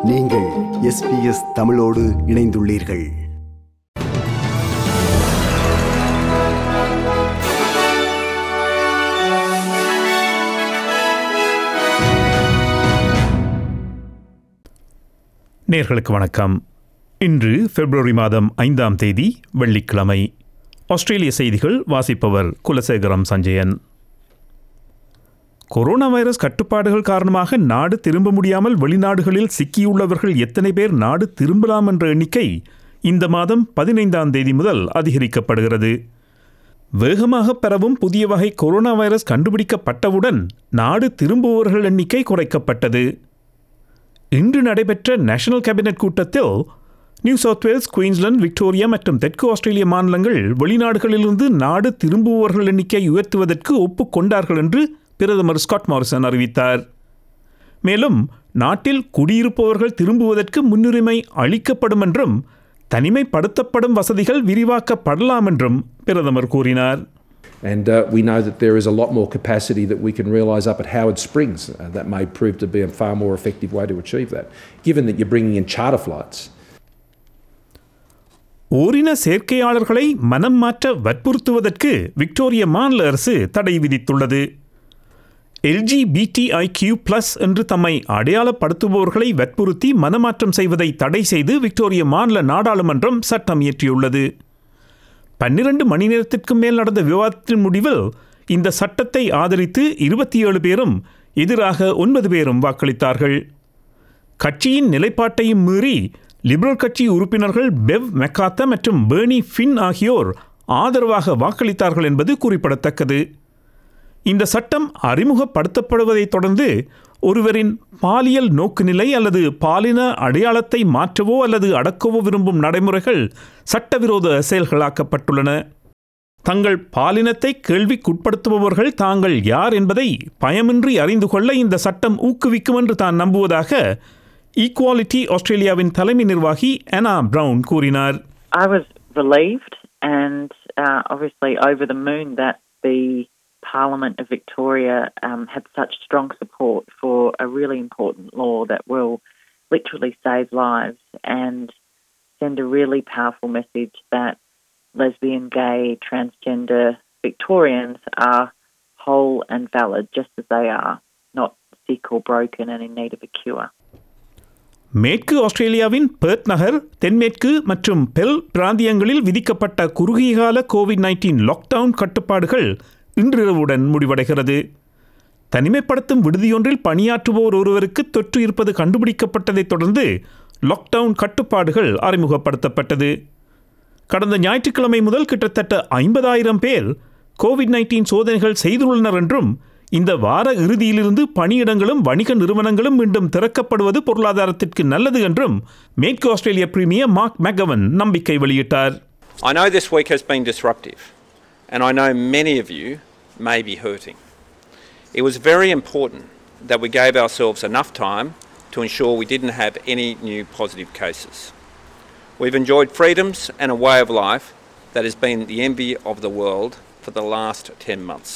நீங்கள் எஸ்பிஎஸ் தமிழோடு இணைந்துள்ளீர்கள் நேர்களுக்கு வணக்கம் இன்று பிப்ரவரி மாதம் ஐந்தாம் தேதி வெள்ளிக்கிழமை ஆஸ்திரேலிய செய்திகள் வாசிப்பவர் குலசேகரம் சஞ்சயன் கொரோனா வைரஸ் கட்டுப்பாடுகள் காரணமாக நாடு திரும்ப முடியாமல் வெளிநாடுகளில் சிக்கியுள்ளவர்கள் எத்தனை பேர் நாடு திரும்பலாம் என்ற எண்ணிக்கை இந்த மாதம் பதினைந்தாம் தேதி முதல் அதிகரிக்கப்படுகிறது வேகமாக பரவும் புதிய வகை கொரோனா வைரஸ் கண்டுபிடிக்கப்பட்டவுடன் நாடு திரும்புபவர்கள் எண்ணிக்கை குறைக்கப்பட்டது இன்று நடைபெற்ற நேஷனல் கேபினட் கூட்டத்தில் New South Wales Queensland Victoria மற்றும் தெற்கு ஆஸ்திரேலிய மாநிலங்கள் வெளிநாடுகளிலிருந்து நாடு திரும்புபவர்கள் எண்ணிக்கை உயர்த்துவதற்கு ஒப்புக்கொண்டார்கள் என்று பிரதமர் ஸ்காட் மாரிசன் அறிவித்தார் மேலும் நாட்டில் குடியிருப்பவர்கள் திரும்புவதற்கு முன்னுரிமை அளிக்கப்படும் என்றும் தனிமைப்படுத்தப்படும் வசதிகள் விரிவாக்கப்படலாம் என்றும் பிரதமர் கூறினார் And uh, we know that there is a lot more capacity that we can realise up at Howard Springs. Uh, that may prove to be a far more effective way to achieve that, given that you're bringing in charter flights. ஓரின சேர்க்கையாளர்களை மனம் மாற்ற வற்புறுத்துவதற்கு Victoria மாநில அரசு தடை விதித்துள்ளது LGBTIQ plus என்று தம்மை அடையாளப்படுத்துபவர்களை வற்புறுத்தி மனமாற்றம் செய்வதை தடை செய்து விக்டோரிய மாநில நாடாளுமன்றம் சட்டம் இயற்றியுள்ளது பன்னிரண்டு மணி நேரத்திற்கு மேல் நடந்த விவாதத்தின் முடிவில் இந்த சட்டத்தை ஆதரித்து இருபத்தி ஏழு பேரும் எதிராக ஒன்பது பேரும் வாக்களித்தார்கள் கட்சியின் நிலைப்பாட்டையும் மீறி லிபரல் கட்சி உறுப்பினர்கள் பெவ் மெக்காத்த மற்றும் பேர்னி ஃபின் ஆகியோர் ஆதரவாக வாக்களித்தார்கள் என்பது குறிப்பிடத்தக்கது இந்த சட்டம் அறிமுகப்படுத்தப்படுவதைத் தொடர்ந்து ஒருவரின் பாலியல் நோக்குநிலை அல்லது பாலின அடையாளத்தை மாற்றவோ அல்லது அடக்கவோ விரும்பும் நடைமுறைகள் சட்டவிரோத செயல்களாக்கப்பட்டுள்ளன தங்கள் பாலினத்தை கேள்விக்குட்படுத்துபவர்கள் தாங்கள் யார் என்பதை பயமின்றி அறிந்து கொள்ள இந்த சட்டம் ஊக்குவிக்கும் என்று தான் நம்புவதாக ஈக்குவாலிட்டி ஆஸ்திரேலியாவின் தலைமை நிர்வாகி அனா பிரவுன் கூறினார் I was relieved and uh, obviously over the moon that the Parliament of Victoria um, had such strong support for a really important law that will literally save lives and send a really powerful message that lesbian, gay, transgender Victorians are whole and valid just as they are, not sick or broken and in need of a cure. மேற்கு ஆஸ்திரேலியாவின் Perth நகர் தென்மேற்கு மற்றும் bell பிராந்தியங்களில் விதிக்கப்பட்ட குறுகிய கால Covid nineteen lockdown கட்டுப்பாடுகள் இன்றிரவுடன் முடிவடைகிறது தனிமைப்படுத்தும் விடுதியொன்றில் பணியாற்றுவோர் ஒருவருக்கு தொற்று இருப்பது கண்டுபிடிக்கப்பட்டதைத் தொடர்ந்து லாக்டவுன் கட்டுப்பாடுகள் அறிமுகப்படுத்தப்பட்டது கடந்த ஞாயிற்றுக்கிழமை முதல் கிட்டத்தட்ட ஐம்பதாயிரம் பேர் கோவிட் நைன்டீன் சோதனைகள் செய்துள்ளனர் என்றும் இந்த வார இறுதியிலிருந்து பணியிடங்களும் வணிக நிறுவனங்களும் மீண்டும் திறக்கப்படுவது பொருளாதாரத்திற்கு நல்லது என்றும் மேற்கு ஆஸ்திரேலிய பிரீமியர் மார்க் மெகவன் நம்பிக்கை வெளியிட்டார் I know this week has been disruptive, and I know many of you may be hurting. It was very important that we gave ourselves enough time to ensure we didn't have any new positive cases. We've enjoyed freedoms and a way of life that has been the envy of the world for the last 10 months.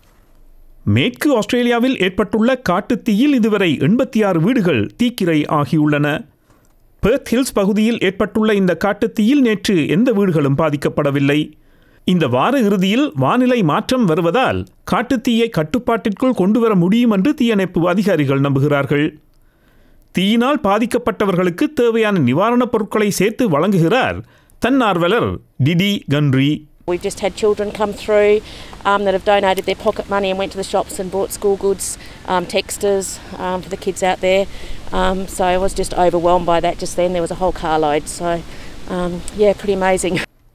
மேற்கு ஆஸ்திரேலியாவில் ஏற்பட்டுள்ள காட்டுத்தீயில் இதுவரை எண்பத்தி ஆறு வீடுகள் தீக்கிரை ஆகியுள்ளன Perth hills பகுதியில் ஏற்பட்டுள்ள இந்த காட்டுத்தீயில் நேற்று எந்த வீடுகளும் பாதிக்கப்படவில்லை இந்த வார இறுதியில் வானிலை மாற்றம் வருவதால் காட்டுத்தீயை கட்டுப்பாட்டிற்குள் கொண்டுவர முடியும் என்று தீயணைப்பு அதிகாரிகள் நம்புகிறார்கள் தீயினால் பாதிக்கப்பட்டவர்களுக்கு தேவையான நிவாரணப் பொருட்களை சேர்த்து வழங்குகிறார் தன்னார்வலர் டிடி கன்ரி We've just had children come through um, that have donated their pocket money and went to the shops and bought school goods, um, texters um, for the kids out there. Um, so I was just overwhelmed by that just then. There was a whole carload. So, um, yeah, pretty amazing.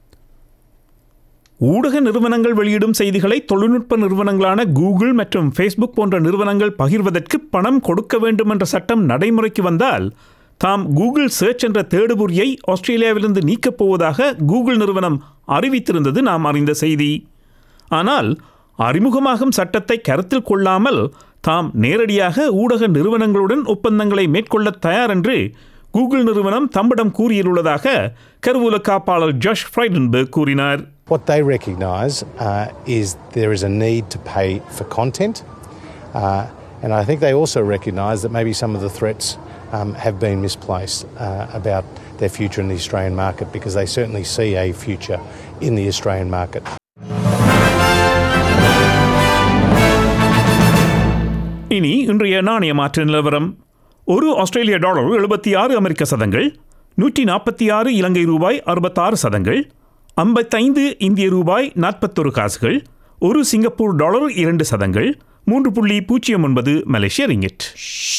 ஊடக நிறுவனங்கள் வெளியிடும் செய்திகளை தொழில்நுட்ப நிறுவனங்களான Google மற்றும் Facebook போன்ற நிறுவனங்கள் பகிர்வதற்கு பணம் கொடுக்க வேண்டும் என்ற சட்டம் நடைமுறைக்கு வந்தால் தாம் கூகுள் சர்ச் என்ற தேடுபொறியை ஆஸ்திரேலியாவிலிருந்து நீக்கப் போவதாக கூகுள் நிறுவனம் அறிவித்திருந்தது நாம் அறிந்த செய்தி ஆனால் அறிமுகமாகும் சட்டத்தை கருத்தில் கொள்ளாமல் தாம் நேரடியாக ஊடக நிறுவனங்களுடன் ஒப்பந்தங்களை மேற்கொள்ள தயார் என்று கூகுள் நிறுவனம் தம்மிடம் கூறியுள்ளதாக கருவூல காப்பாளர் ஜாஷ் ஃப்ரைடன்பர்க் கூறினார் What they recognise uh, is there is a need to pay for content, uh, and I think they also recognise that maybe some of the threats um, have been misplaced uh, about their future in the Australian market because they certainly see a future in the Australian market. இனி இன்றைய நாணய மாற்று நிலவரம் ஒரு ஆஸ்திரேலிய dollar எழுபத்தி ஆறு அமெரிக்க சதங்கள் நூற்றி நாற்பத்தி ஆறு இலங்கை ரூபாய் அறுபத்தாறு சதங்கள் ஐம்பத்தைந்து இந்திய ரூபாய் நாற்பத்தொரு காசுகள் ஒரு சிங்கப்பூர் டாலர் இரண்டு சதங்கள் மூன்று புள்ளி பூஜ்ஜியம் ஒன்பது மலேசிய ரிங்கிட்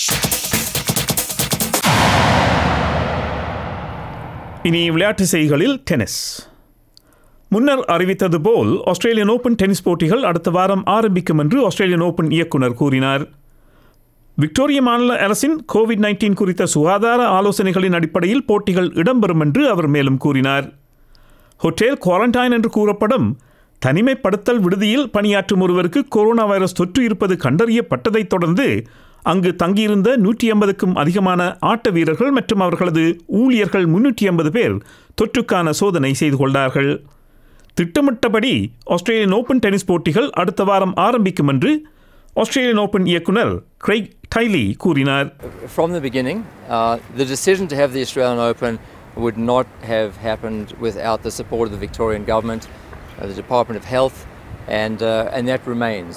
இனி விளையாட்டு செய்திகளில் டென்னிஸ் முன்னர் அறிவித்தது போல் ஆஸ்திரேலியன் ஓபன் டென்னிஸ் போட்டிகள் அடுத்த வாரம் ஆரம்பிக்கும் என்று ஆஸ்திரேலியன் ஓபன் இயக்குனர் கூறினார் விக்டோரிய மாநில அரசின் கோவிட் நைன்டீன் குறித்த சுகாதார ஆலோசனைகளின் அடிப்படையில் போட்டிகள் இடம்பெறும் என்று அவர் மேலும் கூறினார் ஹோட்டல் குவாரண்டைன் என்று கூறப்படும் தனிமைப்படுத்தல் விடுதியில் பணியாற்றும் ஒருவருக்கு கொரோனா வைரஸ் தொற்று இருப்பது கண்டறியப்பட்டதைத் தொடர்ந்து அங்கு தங்கியிருந்த நூற்றி ஐம்பதுக்கும் அதிகமான ஆட்ட வீரர்கள் மற்றும் அவர்களது ஊழியர்கள் முன்னூற்றி ஐம்பது பேர் தொற்றுக்கான சோதனை செய்து கொண்டார்கள் திட்டமிட்டபடி ஆஸ்திரேலியன் ஓபன் டென்னிஸ் போட்டிகள் அடுத்த வாரம் ஆரம்பிக்கும் என்று ஆஸ்திரேலியன் ஓபன் இயக்குனர் கிரைக் டைலி கூறினார் From the beginning, uh, the decision to have the Australian Open would not have happened without the support of the Victorian Government, uh, the Department of Health, and, uh, and that remains.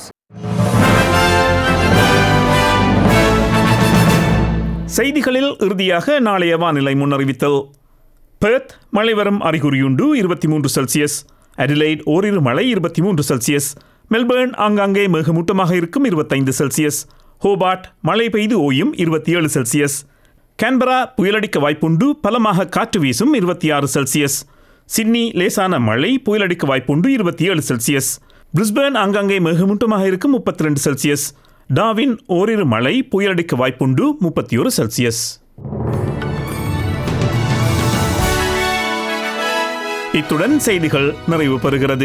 செய்திகளில் இறுதியாக நாளைய வானிலை முன்னறிவித்தல் Perth மழை வரும் அறிகுறியுண்டு இருபத்தி மூன்று Celsius Adelaide ஓரிரு மழை இருபத்தி மூன்று செல்சியஸ் மெல்பேர்ன் ஆங்காங்கே மேகமூட்டமாக இருக்கும் இருபத்தைந்து செல்சியஸ் ஹோபார்ட் மழை பெய்து ஓயும் இருபத்தி ஏழு செல்சியஸ் கேன்பரா புயலடிக்க வாய்ப்புண்டு பலமாக காற்று வீசும் இருபத்தி ஆறு செல்சியஸ் சிட்னி லேசான மழை புயலடிக்க வாய்ப்புண்டு இருபத்தி ஏழு செல்சியஸ் பிரிஸ்பேர்ன் ஆங்காங்கே மேகமூட்டமாக இருக்கும் முப்பத்தி ரெண்டு செல்சியஸ் டாவின் ஓரிரு மழை புயலடிக்க வாய்ப்புண்டு முப்பத்தி ஒரு செல்சியஸ் இத்துடன் செய்திகள் நிறைவு பெறுகிறது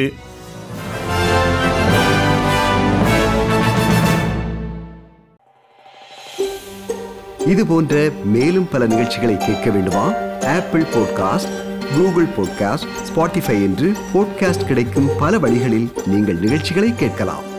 இது போன்ற மேலும் பல நிகழ்ச்சிகளை கேட்க வேண்டுமா Apple podcast Google podcast Spotify என்று பாட்காஸ்ட் கிடைக்கும் பல வழிகளில் நீங்கள் நிகழ்ச்சிகளை கேட்கலாம்